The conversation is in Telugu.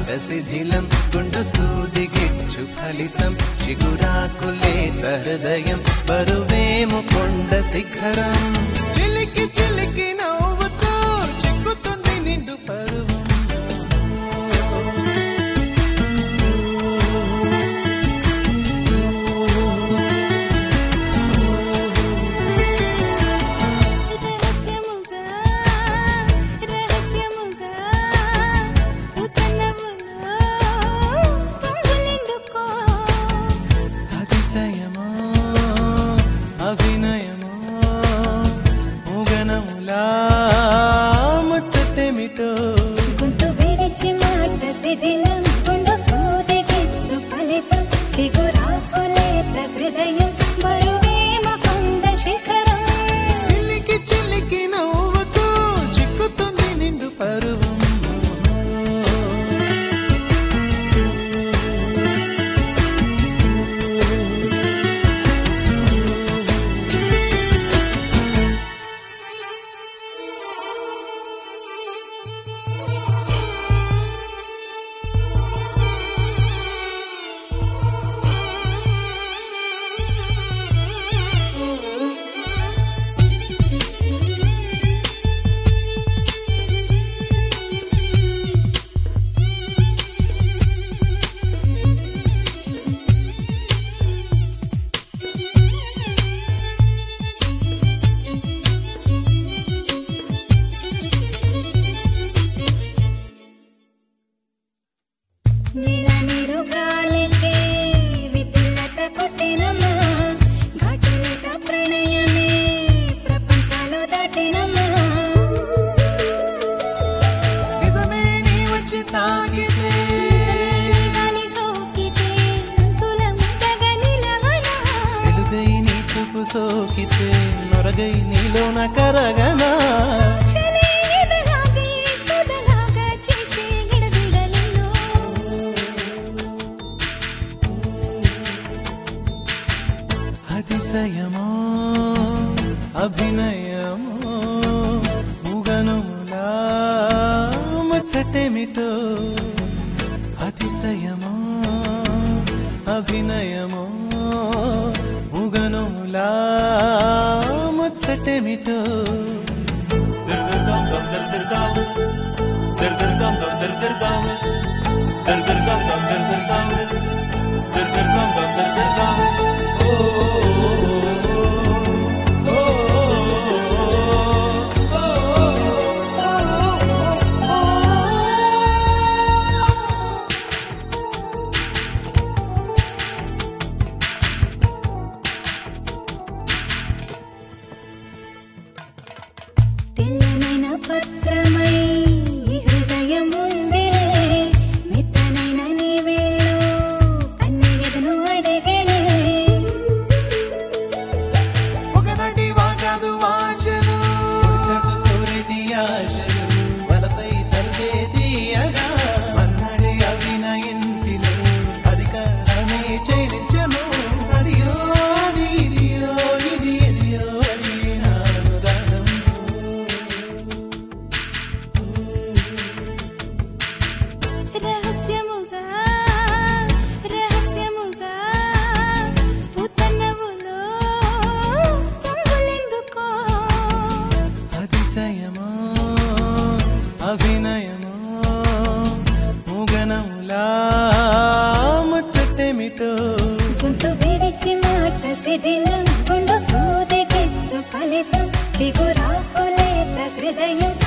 మాట శిథిలం గుండు సూది గిచ్చు ఫలితం చిగురాకులేత హృదయం బరువేము కొండ శిఖరం చిలికి చిలికి నవ్వుతూ చిక్కుతుంది నిండు పరువం రహస్యముగా రహస్యముగా ఉతనములో పొంగులెందుకో అతిశయమో అభినయమో ముగనములా ముచ్చటేమిటో గుంటు విడిచి మాట శిథిలం గుండు సూది గిచ్చు ఫలితం చిగురాకులేత హృదయం బరువేమ కొండ శిఖరం చిలికి చిలికి నవ్వుతూ చిక్కుతుంది నిండు పరువం నీల నీరు గాలికే విద్యుల్లత కొట్టినమ్మా ఘాటులత ప్రణయమే ప్రపంచాలు దాటినమ్మా నిజమే నీ వచ్చి తాకితే గాలి సోకితే సులముద్దగ నిలవనా వెలుగై నీ చూపు సోకితే నొరగై నీలోన కరగనా చలే ఎదలాగే సుధలాగా చేసే గిడబిడలను అతిశయమో అభినయమో ముగనములా ముచ్చటేమిటో అతిశయమో అభినయమో ముగనములా ముచ్చటేమిటో తెల్లనైన పత్రమై ఈ హృదయం ఉందిలే మెత్తనైన నీ వేళ్ళు కన్నెగదను అడగనే ఒకనాటి వాగదు వాంఛలు కోరిటి ఆశలు వలపై తలపే తీయగా మన్నాడే అవిన ఇంటిలో అధికారమే చేయించను అదియో అది ఇదియో ఇది ఎదియో అది నానురాగం రహస్యముగా రహస్యముగా పుతనములో పొంగులెందుకో అతిశయమో అభినయమో ముగనములా ముచ్చటేమిటో గుంటు విడిచి మాట శిథిలం గుండు సూది గిచ్చు ఫలితం చిగురాకులేత హృదయం